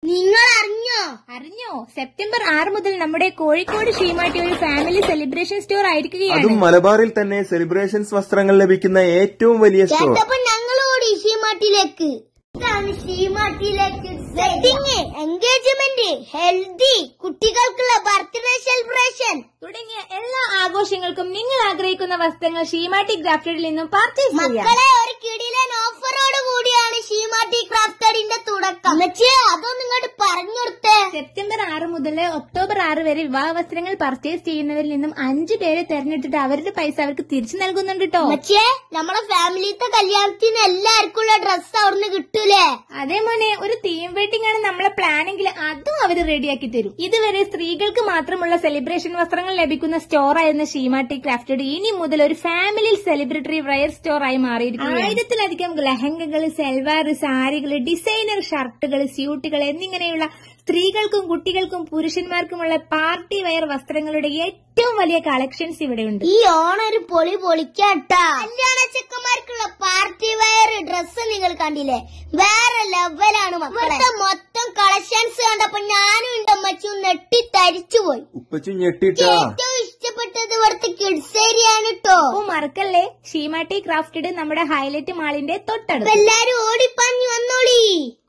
നിങ്ങൾ അറിഞ്ഞോ അറിഞ്ഞോ സെപ്റ്റംബർ ആറ് മുതൽ നമ്മുടെ കോഴിക്കോട് ഷീമാട്ടി ഒരു ഫാമിലി സെലിബ്രേഷൻ സ്റ്റോർ ആയിരിക്കുകയാണ് അതും മലബാറിൽ തന്നെ സെലിബ്രേഷൻസ് വസ്ത്രങ്ങൾ ലഭിക്കുന്ന ഏറ്റവും വലിയ സ്റ്റോർ കേട്ടപ്പോ ഞങ്ങളോട് ഷീമാട്ടിലേക്ക് ഇതാണ് ഷീമാട്ടിലേക്ക് വെഡിങ് എൻഗേജ്മെന്റ് ഹെൽത്തി കുട്ടികൾക്കുള്ള ബർത്ത്ഡേ സെലിബ്രേഷൻ തുടങ്ങിയ എല്ലാ ആഘോഷങ്ങൾക്കും നിങ്ങൾ ആഗ്രഹിക്കുന്ന വസ്ത്രങ്ങൾ ഷീമാട്ടി ഗ്രാഫ്റ്റഡിൽ നിന്നും പർച്ചേസ് ചെയ്യാം മക്കളെ ഒരു കിടിലൻ ഓഫറോട് കൂടിയാണ് ഷീമാട്ടി ക്രാഫ്റ്റഡിന്റെ തുടക്കം അമ്മച്ചേ അതൊന്നും ഇങ്ങോട്ട് പറഞ്ഞു കൊടുത്തേ സെപ്റ്റംബർ ആറ് മുതൽ ഒക്ടോബർ ആറ് വരെ വിവാഹ വസ്ത്രങ്ങൾ പർച്ചേസ് ചെയ്യുന്നവരിൽ നിന്നും അഞ്ചു പേരെ തെരഞ്ഞെടുത്തിട്ട് അവരുടെ പൈസ അവർക്ക് തിരിച്ചു നൽകുന്നുണ്ട് കേട്ടോ അമ്മച്ചേ നമ്മളെ ഫാമിലിത്തെ കല്യാണത്തിന് എല്ലാവർക്കും ഉള്ള ഡ്രസ് അവിടുന്ന് കിട്ടൂലേ അതേ മോനെ ഒരു തീം വെഡിംഗ് ആണ് നമ്മളെ പ്ലാനെങ്കിൽ അതും അവർ റെഡിയാക്കി തരും ഇതുവരെ സ്ത്രീകൾക്ക് മാത്രമുള്ള സെലിബ്രേഷൻ വസ്ത്രങ്ങൾ ലഭിക്കുന്ന സ്റ്റോർ ആയിരുന്ന ഷീമാട്ടി ക്രാഫ്റ്റഡ് ഇനി മുതൽ ഒരു ഫാമിലി സെലിബ്രിറ്ററി വെയർ സ്റ്റോർ ആയി മാറിയിരിക്കുന്നു ആയിരത്തിലധികം ലഹങ്കകൾ സെൽവാർ സാരികൾ ഡിസൈനർ ഷർട്ടുകൾ സ്യൂട്ടുകൾ എന്നിങ്ങനെയുള്ള സ്ത്രീകൾക്കും കുട്ടികൾക്കും പുരുഷന്മാർക്കുമുള്ള പാർട്ടി വെയർ വസ്ത്രങ്ങളുടെ ഏറ്റവും വലിയ കളക്ഷൻസ് ഇവിടെയുണ്ട് ഈ ഓണം ഒരു പൊളി പൊളിക്കാട്ടാ കല്യാണ ചെക്കന്മാർക്കുള്ള പാർട്ടി വെയർ ഡ്രസ്സ് നിങ്ങൾ കണ്ടില്ലേ വേറെ ലെവലാണ് മക്കളെ മൊത്തം കളക്ഷൻസ് കണ്ടപ്പോ ഞാനും എന്റെ അമ്മച്ചും നെട്ടി തരിച്ചു പോയി ഉപ്പച്ചു ഞെട്ടിട്ടാ ഏറ്റവും ഇഷ്ടപ്പെട്ടത് ഇവിടുത്തെ കിഡ്സ് ഏരിയ ആണ് കേട്ടോ അപ്പൊ മറക്കല്ലേ ഷീമാട്ടി ക്രാഫ്റ്റഡ് നമ്മുടെ ഹൈലൈറ്റ് മാളിന്റെ തൊട്ടടുത്ത് എല്ലാരും ഓടിപ്പഞ്ഞു വന്നോളി